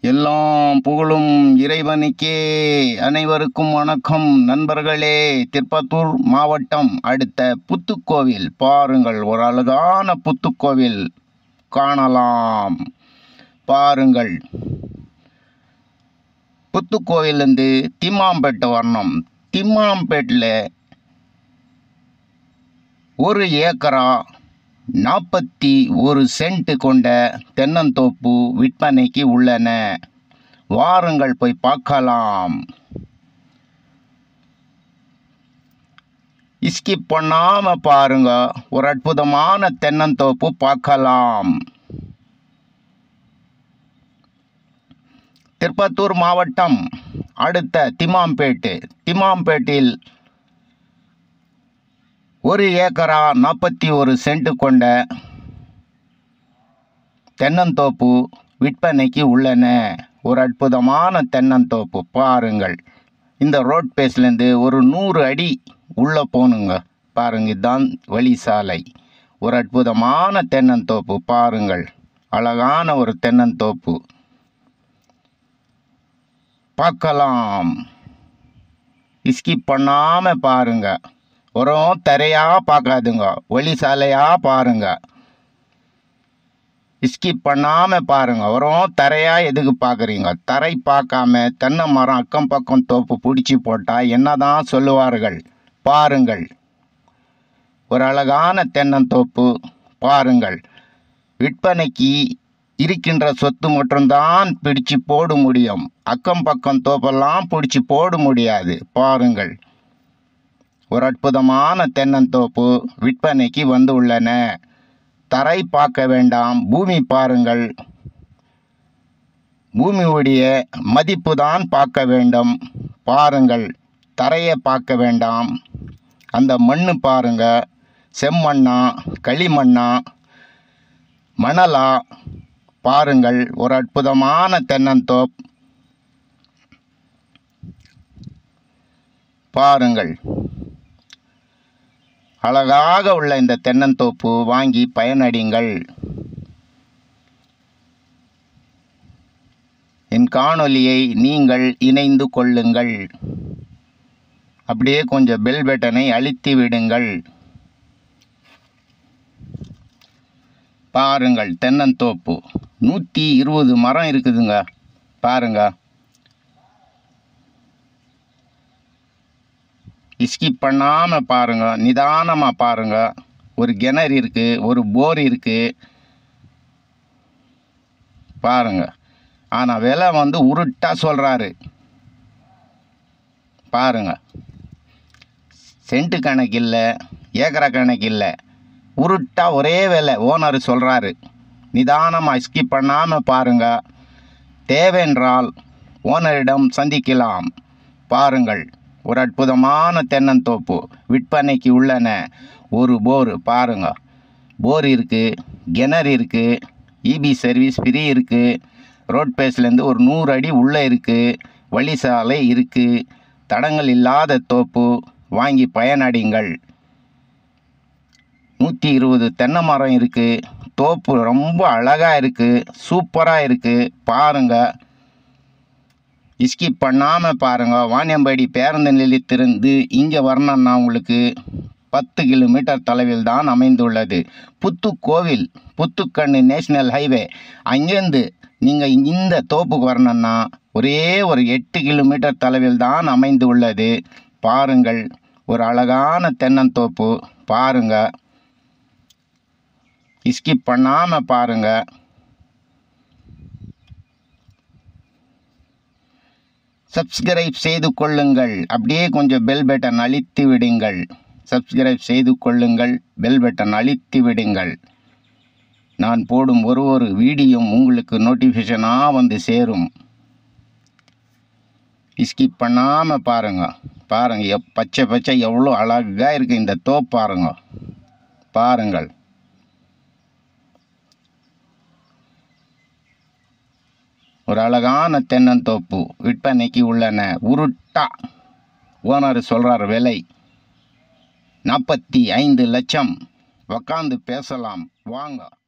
எல்லாம் புகழும் இறைவனுக்கே அனைவருக்கும் வணக்கம் நண்பர்களே திருப்பத்தூர் மாவட்டம் அடுத்த புத்துக்கோவில் பாருங்கள் ஒரு அழகான புத்துக்கோவில் காணலாம் பாருங்கள் புத்துக்கோவிலேருந்து திம்மாம்பேட்டை வரணும் திம்மாம்பேட்டில் ஒரு ஏக்கரா நாற்பத்தி ஒரு சென்ட் கொண்ட தென்னந்தோப்பு விற்பனைக்கு உள்ளன வாருங்கள் போய் பார்க்கலாம் ஸ்கிப் பண்ணாம பாருங்க ஒரு அற்புதமான தென்னந்தோப்பு பார்க்கலாம் திருப்பத்தூர் மாவட்டம் அடுத்த திமாம்பேட்டு திமாம்பேட்டில் ஒரு ஏக்கரா நாற்பத்தி ஒரு சென்ட் கொண்ட தென்னந்தோப்பு விற்பனைக்கு உள்ளன ஒரு அற்புதமான தென்னந்தோப்பு பாருங்கள் இந்த ரோட் பேஸ்லேருந்து ஒரு நூறு அடி உள்ளே போகணுங்க பாருங்க இதுதான் வழி சாலை ஒரு அற்புதமான தென்னந்தோப்பு பாருங்கள் அழகான ஒரு தென்னந்தோப்பு பார்க்கலாம் ஸ்கிப் பண்ணாமல் பாருங்க உரம் தரையாக பார்க்காதுங்க வழி சாலையாக பாருங்க ஸ்கிப் பண்ணாமல் பாருங்க உரம் தரையாக எதுக்கு பார்க்குறீங்க தரை பார்க்காம தென்னை மரம் அக்கம் பக்கம் தோப்பு பிடிச்சி போட்டால் என்னதான் சொல்லுவார்கள் பாருங்கள் ஒரு அழகான தென்னந்தோப்பு பாருங்கள் விற்பனைக்கு இருக்கின்ற சொத்து மட்டும்தான் பிடிச்சு போட முடியும் அக்கம் பக்கம் தோப்பெல்லாம் பிடிச்சி போட முடியாது பாருங்கள் ஒரு அற்புதமான தென்னந்தோப்பு விற்பனைக்கு வந்து உள்ளன தரை பார்க்க வேண்டாம் பூமி பாருங்கள் பூமியுடைய மதிப்பு தான் பார்க்க வேண்டும் பாருங்கள் தரையை பார்க்க வேண்டாம் அந்த மண்ணு பாருங்க செம்மண்ணா களிமண்ணா மணலா பாருங்கள் ஒரு அற்புதமான தென்னந்தோப் பாருங்கள் அழகாக உள்ள இந்த தென்னந்தோப்பு வாங்கி பயனடைங்கள் என் காணொலியை நீங்கள் இணைந்து கொள்ளுங்கள் அப்படியே கொஞ்சம் பெல் பட்டனை அழுத்தி விடுங்கள் பாருங்கள் தென்னந்தோப்பு நூற்றி இருபது மரம் இருக்குதுங்க பாருங்க ஸ்கிப் பண்ணாமல் பாருங்க நிதானமாக பாருங்க ஒரு கிணறு இருக்குது ஒரு போர் இருக்குது பாருங்க ஆனால் விலை வந்து உருட்டா சொல்கிறாரு பாருங்க சென்ட்டு கணக்கு இல்லை ஏக்கரா கணக்கு இல்லை உருட்டா ஒரே விலை ஓனர் சொல்கிறாரு நிதானமாக ஸ்கிப் பண்ணாமல் பாருங்க தேவென்றால் ஓனரிடம் சந்திக்கலாம் பாருங்கள் ஒரு அற்புதமான தென்னந்தோப்பு விற்பனைக்கு உள்ளன ஒரு போர் பாருங்க போர் இருக்குது கிணறு இருக்குது இபி சர்வீஸ் ஃப்ரீ இருக்குது ரோட் பேஸ்லேருந்து ஒரு நூறு அடி உள்ளே இருக்குது வழி சாலை இருக்குது தடங்கள் இல்லாத தோப்பு வாங்கி பயனடைங்கள் நூற்றி இருபது தென்னை மரம் இருக்குது தோப்பு ரொம்ப அழகாக இருக்குது சூப்பராக இருக்குது பாருங்கள் ஸ்கிப் பண்ணாமல் பாருங்கள் வாணியம்பாடி பேருந்து நிலையத்திலிருந்து இங்கே வரணும்னா உங்களுக்கு பத்து கிலோமீட்டர் தொலைவில் தான் அமைந்துள்ளது புத்துக்கோவில் புத்துக்கண்ணு நேஷ்னல் ஹைவே அங்கேருந்து நீங்கள் இந்த தோப்புக்கு வரணும்னா ஒரே ஒரு எட்டு கிலோமீட்டர் தொலைவில் தான் அமைந்து உள்ளது பாருங்கள் ஒரு அழகான தென்னந்தோப்பு பாருங்கள் ஸ்கிப் பண்ணாமல் பாருங்கள் சப்ஸ்கிரைப் செய்து கொள்ளுங்கள் அப்படியே கொஞ்சம் பெல் பட்டன் அழித்து விடுங்கள் சப்ஸ்கிரைப் செய்து கொள்ளுங்கள் பெல் பட்டன் அழித்து விடுங்கள் நான் போடும் ஒரு ஒரு வீடியோ உங்களுக்கு நோட்டிஃபிகேஷனாக வந்து சேரும் ஸ்கிப் பண்ணாமல் பாருங்க பாருங்க எப் பச்சை பச்சை எவ்வளோ அழகாக இருக்குது இந்த தோப்பு பாருங்க பாருங்கள் ஒரு அழகான தென்னந்தோப்பு விற்பனைக்கு உள்ளன உருட்டா ஓனர் சொல்கிறார் விலை நாற்பத்தி ஐந்து லட்சம் உக்காந்து பேசலாம் வாங்க